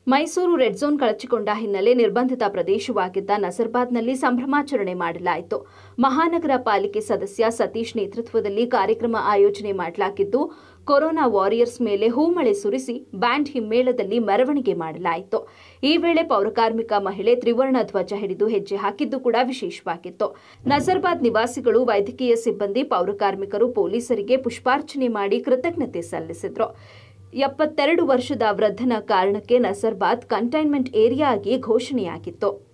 Mysuru red zone ಕಳಚಿಕೊಂಡ ಹಿನ್ನೆಲೆ ನಿರ್ಬಂಧಿತ ಪ್ರದೇಶವಾಗಿದ್ದ ನಸರ್ಬಾದ್ನಲ್ಲಿ ಸಂಭ್ರಮಾಚರಣೆ ಮಾಡಲಾಯಿತು ಮಹಾನಗರ ಪಾಲಿಕೆ ಸದಸ್ಯ ಸತೀಶ್ ನೇತೃತ್ವದಲ್ಲಿ ಕಾರ್ಯಕ್ರಮ ಆಯೋಜನೆ ಮಾಡಲಾಗಿದ್ದು ಕೊರೋನಾ ವಾರಿಯರ್ಸ್ ಮೇಲೆ ಹೂಮಳೆ ಸುರಿಸಿ ಬ್ಯಾಂಡ್ ಹಿಮ್ಮೇಳದಲ್ಲಿ ಮೆರವಣಿಗೆ ಮಾಡಲಾಯಿತು ಈ ವೇಳೆ ಪೌರಕಾರ್ಮಿಕ ಮಹಿಳೆ ತ್ರಿವರ್ಣ ಧ್ವಜ ಹಿಡಿದು ಹೆಜ್ಜೆ ಹಾಕಿದ್ದು ಕೂಡ ವಿಶೇಷವಾಗಿತ್ತು ನಜರ್ಬಾದ್ ನಿವಾಸಿಗಳು ವೈದ್ಯಕೀಯ ಸಿಬ್ಬಂದಿ ಪೌರಕಾರ್ಮಿಕರು ಪೊಲೀಸರಿಗೆ ಪುಷ್ಪಾರ್ಚನೆ ಮಾಡಿ ಕೃತಜ್ಞತೆ ಸಲ್ಲಿಸಿದ್ರು ಎಪ್ಪತ್ತೆರಡು ವರ್ಷದ ವೃದ್ಧನ ಕಾರಣಕ್ಕೆ ನಸರ್ಬಾದ್ ಕಂಟೈನ್ಮೆಂಟ್ ಏರಿಯಾ ಆಗಿ ಘೋಷಣೆಯಾಗಿತ್ತು